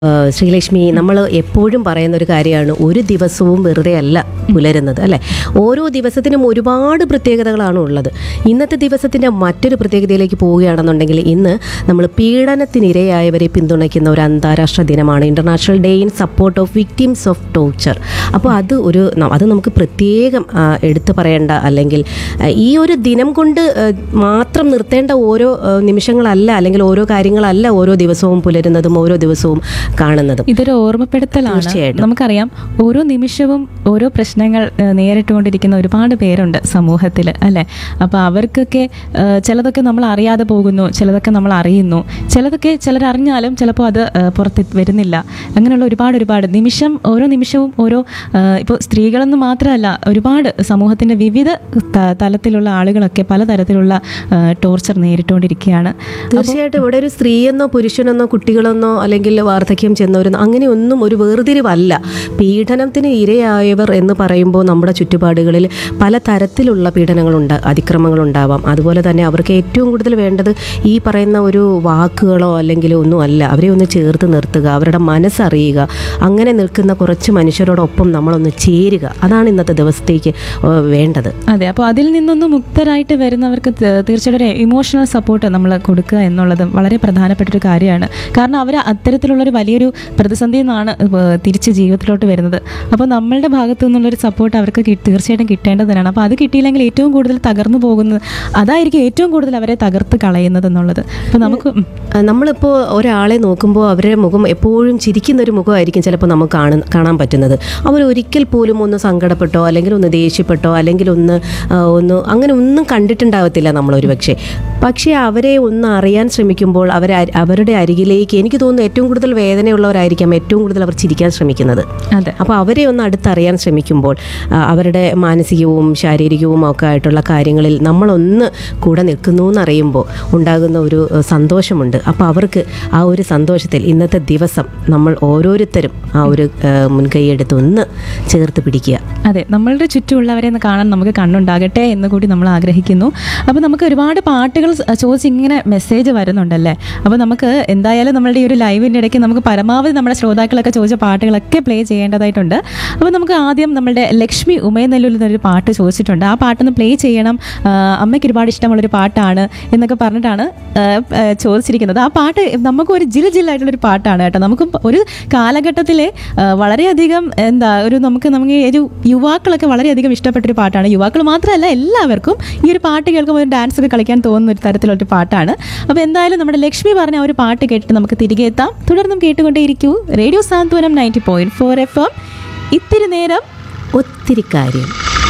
ആ, ശ്രീലക്ഷ്മി നമ്മൾ എപ്പോഴും പറയുന്ന ഒരു കാര്യമാണ് ഒരു ദിവസവും വെറുതെ അല്ല പുലരുന്നത് അല്ലേ ഓരോ ദിവസത്തിനും ഒരുപാട് പ്രത്യേകതകളാണ് ഉള്ളത് ഇന്നത്തെ ദിവസത്തിൻ്റെ മറ്റൊരു പ്രത്യേകതയിലേക്ക് പോവുകയാണെന്നുണ്ടെങ്കിൽ ഇന്ന് നമ്മൾ പീഡനത്തിനിരയായവരെ പിന്തുണയ്ക്കുന്ന ഒരു അന്താരാഷ്ട്ര ദിനമാണ് international day in support of victims of torture അപ്പോൾ അത് ഒരു ന- അത് നമുക്ക് പ്രത്യേകം ആ, എടുത്തു പറയേണ്ട അല്ലെങ്കിൽ ആ, ഈ ഒരു ദിനം കൊണ്ട് ആ, മാത്രം നിർത്തേണ്ട ഓരോ ആ, നിമിഷങ്ങളല്ല അല്ലെങ്കിൽ ഓരോ കാര്യങ്ങളല്ല ഓരോ ദിവസവും പുലരുന്നതും ഓരോ ദിവസവും കാണുന്നതും ഇതൊരു ഓർമ്മപ്പെടുത്തലാണ് തീർച്ചയായിട്ടും. നമുക്കറിയാം ഓരോ നിമിഷവും ഓരോ പ്രശ്നങ്ങൾ ഏഹ്, നേരിട്ടുകൊണ്ടിരിക്കുന്ന ഒരുപാട് പേരുണ്ട് സമൂഹത്തിൽ അല്ലേ അപ്പോൾ അവർക്കൊക്കെ ഏഹ്, ചിലതൊക്കെ നമ്മൾ അറിയാതെ പോകുന്നു ചിലതൊക്കെ നമ്മൾ അറിയുന്നു ചിലതൊക്കെ ചിലരറിഞ്ഞാലും ചിലപ്പോൾ അത് ഏഹ്, പുറത്ത് വരുന്നില്ല അങ്ങനെയുള്ള ഒരുപാട് ഒരുപാട് നിമിഷം ഓരോ നിമിഷവും ഓരോ ഇപ്പോൾ സ്ത്രീകളെന്ന് മാത്രമല്ല ഒരുപാട് സമൂഹത്തിൻ്റെ വിവിധ ത- തലത്തിലുള്ള ആളുകളൊക്കെ പലതരത്തിലുള്ള ടോർച്ചർ നേരിട്ടുകൊണ്ടിരിക്കുകയാണ് തീർച്ചയായിട്ടും ഇവിടെ ഒരു സ്ത്രീയെന്നോ പുരുഷനെന്നോ കുട്ടികളെന്നോ അല്ലെങ്കിൽ വാർദ്ധക്യം ചെന്നവരെന്നോ അങ്ങനെയൊന്നും ഒരു വേർതിരിവല്ല പീഡനത്തിന് ഇരയായവർ എന്ന് പറയുമ്പോൾ നമ്മുടെ ചുറ്റുപാടുകളിൽ പല തരത്തിലുള്ള പീഡനങ്ങളുണ്ട് അതിക്രമങ്ങളുണ്ടാവാം അതുപോലെ തന്നെ അവർക്ക് ഏറ്റവും കൂടുതൽ വേണ്ടത് ഈ പറയുന്ന ഒരു വാക്കുകളോ അല്ലെങ്കിൽ ഒന്നും അല്ല അവരെ ഒന്ന് ചേർത്ത് നിർത്തുക അവരുടെ മനസ്സറിയുക അങ്ങനെ നിൽക്കുന്ന കുറച്ച് മനുഷ്യരോടൊപ്പം നമ്മളൊന്ന് ചേരുക അതാണ് ഇന്നത്തെ ദിവസത്തേക്ക് ഏഹ്, വേണ്ടത് അതെ അപ്പോൾ അതിൽ നിന്നൊന്ന് മുക്തരായിട്ട് വരുന്നവർക്ക് ത- തീർച്ചയായിട്ടും ഒരു ഇമോഷണൽ സപ്പോർട്ട് നമ്മൾ കൊടുക്കുക എന്നുള്ളത് വളരെ പ്രധാനപ്പെട്ട ഒരു കാര്യമാണ് കാരണം അവർ അത്തരത്തിലുള്ളൊരു വലിയൊരു പ്രതിസന്ധിയിൽ നിന്നാണ് ഏഹ് തിരിച്ച് ജീവിതത്തിലോട്ട് വരുന്നത് അപ്പോൾ നമ്മളുടെ ഭാഗത്തു നിന്നുള്ളൊരു സപ്പോർട്ട് അവർക്ക് കി- തീർച്ചയായിട്ടും കിട്ടേണ്ടതാണ് അപ്പോൾ അത് കിട്ടിയില്ലെങ്കിൽ ഏറ്റവും കൂടുതൽ തകർന്നു പോകുന്നത് അതായിരിക്കും ഏറ്റവും കൂടുതൽ അവരെ തകർത്ത് കളയുന്നത് എന്നുള്ളത് അപ്പോൾ നമുക്ക് ഉം. ആ, നമ്മളിപ്പോൾ ഒരാളെ നോക്കുമ്പോൾ അവരുടെ മുഖം എപ്പോഴും ചിരിക്കുന്ന ഒരു മുഖമായിരിക്കും ചിലപ്പോൾ നമുക്ക് കാണാൻ കാണാൻ പറ്റുന്നത് അവർ ഒരിക്കൽ പോലും ഒന്ന് സങ്കടപ്പെട്ടോ അല്ലെങ്കിൽ ഒന്ന് ദേഷ്യപ്പെട്ടോ അല്ലെങ്കിൽ ഒന്ന് ആ, ഒന്ന് അങ്ങനെ ഒന്നും കണ്ടിട്ടുണ്ടാവത്തില്ല നമ്മളൊരു പക്ഷേ പക്ഷേ അവരെ ഒന്ന് അറിയാൻ ശ്രമിക്കുമ്പോൾ അവരെ അരി- അവരുടെ അരികിലേക്ക് എനിക്ക് തോന്നുന്നു ഏറ്റവും കൂടുതൽ വേദനയുള്ളവരായിരിക്കാം ഏറ്റവും കൂടുതൽ അവർ ചിരിക്കാൻ ശ്രമിക്കുന്നത് അതെ അപ്പോൾ അവരെ ഒന്ന് അടുത്തറിയാൻ ശ്രമിക്കുമ്പോൾ ആ, അവരുടെ മാനസികവും ശാരീരികവും ഒക്കെ ആയിട്ടുള്ള കാര്യങ്ങളിൽ നമ്മളൊന്ന് കൂടെ നിൽക്കുന്നു എന്നറിയുമ്പോൾ ഉണ്ടാകുന്ന ഒരു ഏഹ്, സന്തോഷമുണ്ട് അപ്പോൾ അവർക്ക് ആ ഒരു സന്തോഷത്തിൽ ഇന്നത്തെ ദിവസം നമ്മൾ ഓരോരുത്തരും ആ ഒരു ഏഹ്, മുൻകൈയെടുത്ത് ഒന്ന് ചേർത്ത് പിടിക്കുക അതെ നമ്മളുടെ ചുറ്റുമുള്ളവരെ ഒന്ന് കാണാൻ നമുക്ക് കണ്ണുണ്ടാകട്ടെ എന്ന് കൂടി നമ്മൾ ആഗ്രഹിക്കുന്നു അപ്പോൾ നമുക്ക് ഒരുപാട് പാട്ടുകൾ സ് ചോദിച്ച് ഇങ്ങനെ മെസ്സേജ് വരുന്നുണ്ടല്ലേ അപ്പോൾ നമുക്ക് എന്തായാലും നമ്മളുടെ ഈ ഒരു ലൈവിൻ്റെ ഇടയ്ക്ക് നമുക്ക് പരമാവധി നമ്മുടെ ശ്രോതാക്കളൊക്കെ ചോദിച്ച പാട്ടുകളൊക്കെ പ്ലേ ചെയ്യേണ്ടതായിട്ടുണ്ട് അപ്പോൾ നമുക്ക് ആദ്യം നമ്മളുടെ ലക്ഷ്മി ഉമയനെല്ലൂരിൽ നിന്നൊരു പാട്ട് ചോദിച്ചിട്ടുണ്ട് ആ പാട്ടൊന്ന് പ്ലേ ചെയ്യണം ആ, അമ്മയ്ക്ക് ഒരുപാട് ഇഷ്ടമുള്ളൊരു പാട്ടാണ് എന്നൊക്കെ പറഞ്ഞിട്ടാണ് ആ, ആ, ചോദിച്ചിരിക്കുന്നത് ആ പാട്ട് നമുക്ക് ഒരു ജിൽ ജില്ലായിട്ടുള്ളൊരു പാട്ടാണ് കേട്ടോ നമുക്ക് ഒരു കാലഘട്ടത്തിലെ ആ, വളരെയധികം എന്താ ഒരു നമുക്ക് നമുക്ക് ഈ ഒരു യുവാക്കളൊക്കെ വളരെയധികം ഇഷ്ടപ്പെട്ടൊരു പാട്ടാണ് യുവാക്കൾ മാത്രമല്ല എല്ലാവർക്കും ഈ ഒരു പാട്ട് കേൾക്കുമ്പോൾ ഒരു ഡാൻസ് ഒക്കെ കളിക്കാൻ തോന്നുന്ന ഒരു തരത്തിലൊരു പാട്ടാണ് അപ്പോൾ എന്തായാലും നമ്മുടെ ലക്ഷ്മി പറഞ്ഞ ആ ഒരു പാട്ട് കേട്ടിട്ട് നമുക്ക് തിരികെ എത്താം തുടർന്നും കേട്ടുകൊണ്ടേയിരിക്കൂ radio Santhwanam ninety point four F M ഇത്തിരി നേരം ഒത്തിരി കാര്യം